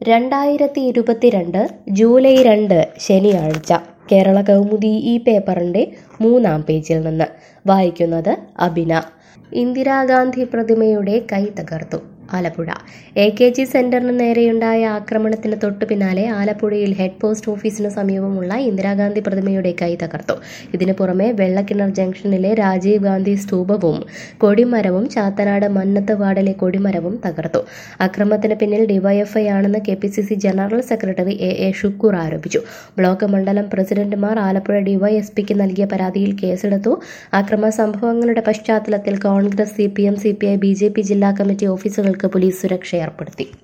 രണ്ടായിരത്തി ഇരുപത്തിരണ്ട് ജൂലൈ രണ്ട് ശനിയാഴ്ച കേരള കൗമുദി ഈ പേപ്പറിൻ്റെ മൂന്നാം പേജിൽ നിന്ന് വായിക്കുന്നത് അബിന ഇന്ദിരാഗാന്ധി പ്രതിമയുടെ കൈ തകർത്തു ആലപ്പുഴ എ കെ ജി സെന്ററിന് നേരെയുണ്ടായ ആക്രമണത്തിന് തൊട്ടു പിന്നാലെ ആലപ്പുഴയിൽ ഹെഡ് പോസ്റ്റ് ഓഫീസിന് സമീപമുള്ള ഇന്ദിരാഗാന്ധി പ്രതിമയുടെ കൈ തകർത്തു ഇതിനു പുറമെ വെള്ളക്കിണർ ജംഗ്ഷനിലെ രാജീവ് ഗാന്ധി സ്തൂപവും കൊടിമരവും ചാത്തനാട് മന്നത്ത് വാർഡിലെ കൊടിമരവും തകർത്തു അക്രമത്തിന് പിന്നിൽ ഡിവൈഎഫ്ഐ ആണെന്ന് K P C C general secretary A A Shukoor ആരോപിച്ചു ബ്ലോക്ക് മണ്ഡലം പ്രസിഡന്റുമാർ ആലപ്പുഴ ഡിവൈഎസ്പിക്ക് നൽകിയ പരാതിയിൽ കേസെടുത്തു അക്രമ സംഭവങ്ങളുടെ പശ്ചാത്തലത്തിൽ Congress C P M C P I B J P ജില്ലാ കമ്മിറ്റി ഓഫീസുകൾക്ക് പോലീസ് സുരക്ഷ ഏർപ്പെടുത്തി